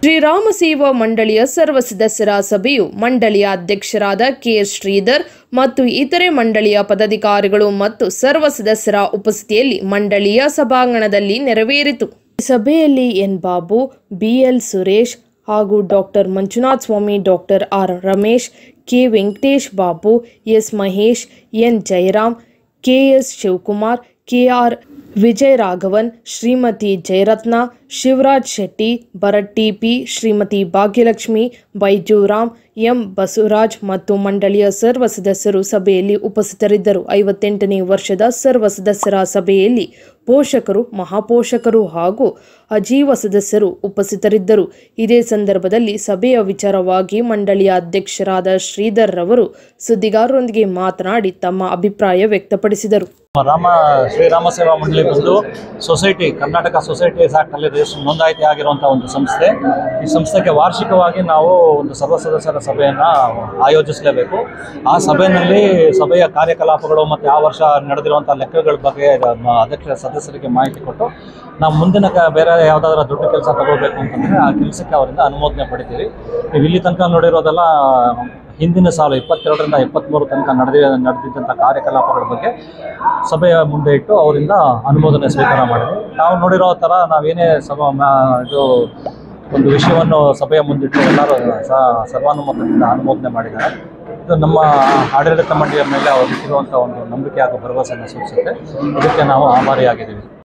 ಶ್ರೀರಾಮ ಸೇವಾ ಮಂಡಳಿಯ ಸರ್ವ ಸದಸ್ಯರ ಸಭೆಯು ಮಂಡಳಿಯ ಅಧ್ಯಕ್ಷರಾದ ಕೆ ಶ್ರೀಧರ್ ಮತ್ತು ಇತರೆ ಮಂಡಳಿಯ ಪದಾಧಿಕಾರಿಗಳು ಮತ್ತು ಸರ್ವ ಸದಸ್ಯರ ಉಪಸ್ಥಿತಿಯಲ್ಲಿ ಮಂಡಳಿಯ ಸಭಾಂಗಣದಲ್ಲಿ ನೆರವೇರಿತು ಈ ಸಭೆಯಲ್ಲಿ ಎನ್ ಬಾಬು ಬಿಎಲ್ ಸುರೇಶ್ ಹಾಗೂ doctor Manjunath Swamy doctor R Ramesh K Venkatesh Babu S Mahesh N Jayaram K S Shivakumar K R Vijay Raghavan Shrimati Jayaratna Shivaraj Shetty Bharat P Shrimati Bhagyalakshmi Baijuram M Basavaraj ಮತ್ತು ಮಂಡಳಿಯ ಸರ್ವ ಸದಸ್ಯರು ಸಭೆಯಲ್ಲಿ ಉಪಸ್ಥಿತರಿದ್ದರು ಐವತ್ತೆಂಟನೇ ವರ್ಷದ ಸರ್ವ ಸದಸ್ಯರ ಸಭೆಯಲ್ಲಿ ಪೋಷಕರು ಮಹಾಪೋಷಕರು ಹಾಗೂ ಅಜೀವ ಸದಸ್ಯರು ಉಪಸ್ಥಿತರಿದ್ದರು ಇದೇ ಸಂದರ್ಭದಲ್ಲಿ ಸಭೆಯ ವಿಚಾರವಾಗಿ ಮಂಡಳಿಯ ಅಧ್ಯಕ್ಷರಾದ ಶ್ರೀಧರ್ ರವರು ಸುದ್ದಿಗಾರರೊಂದಿಗೆ ಮಾತನಾಡಿ ತಮ್ಮ ಅಭಿಪ್ರಾಯ ವ್ಯಕ್ತಪಡಿಸಿದರು ರಾಮ ಶ್ರೀರಾಮ ಸೇವಾ ಮಂಡಳಿ ಬಂದು ಸೊಸೈಟಿ ಕರ್ನಾಟಕ ಸೊಸೈಟಿ ಆ್ಯಕ್ಟ್ನಲ್ಲಿ ರಿಜಿಸ್ಟರ್ ನೋಂದಾಯಿತಿ ಆಗಿರುವಂಥ ಒಂದು ಸಂಸ್ಥೆ ಈ ಸಂಸ್ಥೆಗೆ ವಾರ್ಷಿಕವಾಗಿ ನಾವು ಒಂದು ಸರ್ವ ಸದಸ್ಯರ ಸಭೆಯನ್ನು ಆಯೋಜಿಸಲೇಬೇಕು ಆ ಸಭೆಯಲ್ಲಿ ಸಭೆಯ ಕಾರ್ಯಕಲಾಪಗಳು ಮತ್ತು ಆ ವರ್ಷ ನಡೆದಿರುವಂಥ ಲೆಕ್ಕಗಳ ಬಗ್ಗೆ ನಮ್ಮ ಅಧ್ಯಕ್ಷ ಸದಸ್ಯರಿಗೆ ಮಾಹಿತಿ ಕೊಟ್ಟು ನಾವು ಮುಂದಿನ ಕ ಬೇರೆ ಯಾವುದಾದ್ರೂ ದೊಡ್ಡ ಕೆಲಸ ತಗೋಬೇಕು ಅಂತಂದರೆ ಆ ಕೆಲಸಕ್ಕೆ ಅವರಿಂದ ಅನುಮೋದನೆ ಪಡಿತೀವಿ ನೀವು ಇಲ್ಲಿ ತನಕ ನೋಡಿರೋದೆಲ್ಲ ಹಿಂದಿನ ಸಾಲು ಇಪ್ಪತ್ತೆರಡರಿಂದ ಇಪ್ಪತ್ತ್ಮೂರು ತನಕ ನಡೆದಿ ನಡೆದಿದ್ದಂಥ ಕಾರ್ಯಕಲಾಪಗಳ ಬಗ್ಗೆ ಸಭೆಯ ಮುಂದೆ ಇಟ್ಟು ಅವರಿಂದ ಅನುಮೋದನೆ ಸ್ವೀಕಾರ ಮಾಡಿದ್ವಿ ನಾವು ನೋಡಿರೋ ಥರ ನಾವೇನೇ ಸಭಾ ಮ- ಇದು ಒಂದು ವಿಷಯವನ್ನು ಸಭೆಯ ಮುಂದಿಟ್ಟು ಎಲ್ಲರೂ ಸ- ಸರ್ವಾನುಮತದಿಂದ ಅನುಮೋದನೆ ಮಾಡಿದ್ದಾರೆ ಇದು ನಮ್ಮ ಆಡಳಿತ ಮಂಡಳಿಯ ಮೇಲೆ ಅವ್ರಿಗೆ ಇರುವಂಥ ಒಂದು ನಂಬಿಕೆ ಹಾಗೂ ಭರವಸೆಯನ್ನು ಸೂಚಿಸುತ್ತೆ ಇದಕ್ಕೆ ನಾವು ಆಭಾರಿಯಾಗಿದ್ದೀವಿ